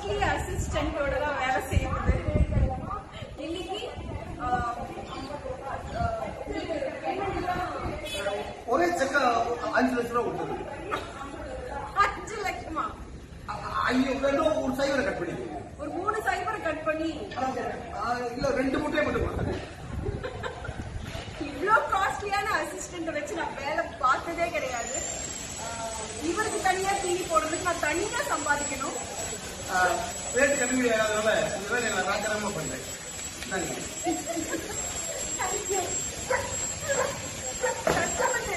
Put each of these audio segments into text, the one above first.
Costly அசிஸ்டன்டோட தான் வேலை செய்யுது இன்னைக்கு ஆஹ், ஆஹ், ஒரே செக்க அஞ்சு லட்ச ரூபா கொடுத்தது அஞ்சு லட்சமா ஐயோ ரெண்டும் ஒரு சைவரை கட் பண்ணி ஒரு மூணு சைபர் கட் பண்ணி ஆ, இல்ல ரெண்டு முட்டையை மட்டும் கொடுத்தாங்க இவ்ளோ காஸ்ட்லியான அசிஸ்டன்ட் வச்சு நான் வேலை பார்த்ததே கிடையாது ஆஹ், இவருக்கு தனியா தீனி போடுறதுக்கு நான் தனியா சம்பாதிக்கணும் ரேட்டு கட்டுப்படி ஆகாதனால இந்த வேலையை நான் ராஜாரமா பண்றேன் இந்தாங்க. கஷ்டப்பட்டு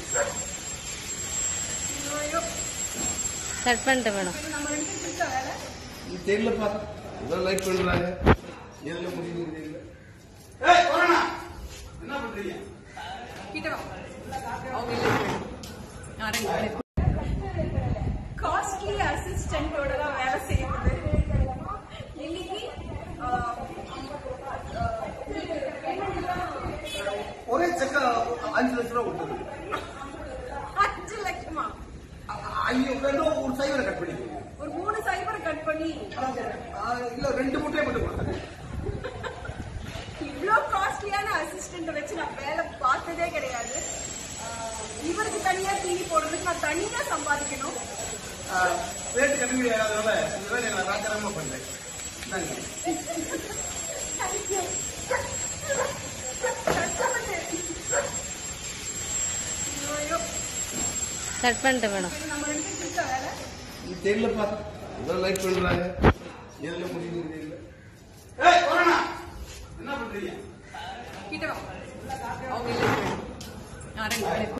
ஐயோ, கட் பண்ணிட்டேன் மேடம் இது நம்ம ரெண்டு பேருக்கு இருக்கா வேலை இது தெரியலப்பா ஏதோ லைக் பண்றாங்க எதுல முடியுது தெரியல ஏய் கொரோனா என்ன பண்றீங்க கிட்ட வா. அவங்க இல்லை. யாரும் காஸ்ட்லி அசிஸ்டன்டோட தான் வேலை செய்யுது இன்னைக்கு ஆஹ், ஆஹ், ஒரே செக்க அஞ்சு லட்ச ரூபா கொடுத்தது அஞ்சு லட்சமா ஐயோ ரெண்டும் ஒரு சைவரை கட் பண்ணி ஒரு மூணு சைபர் கட் பண்ணி ஆ, இல்ல ரெண்டு முட்டையை மட்டும் கொடுத்தாங்க இவ்ளோ காஸ்ட்லியான அசிஸ்டன்ட் வச்சு நான் வேலை பார்த்ததே கிடையாது ஆஹ், இவருக்கு தனியா தீனி போடுறதுக்கு நான் தனியா சம்பாதிக்கணும் ரேட்டு கட்டுப்படி ஆகாதனால இந்த வேலையை நான் ராஜாரமா பண்றேன் இந்தாங்க. கஷ்டப்பட்டு ஐயோ, கட் பண்ணிட்டேன் மேடம் இது நம்ம ரெண்டு பேருக்கு இருக்கா வேலை இது தெரியலப்பா ஏதோ லைக் பண்றாங்க எதுல முடியுது தெரியல ஏய் கொரோனா என்ன பண்றீங்க கிட்ட வா. அவங்க இல்லை. யாரும் இல்லை.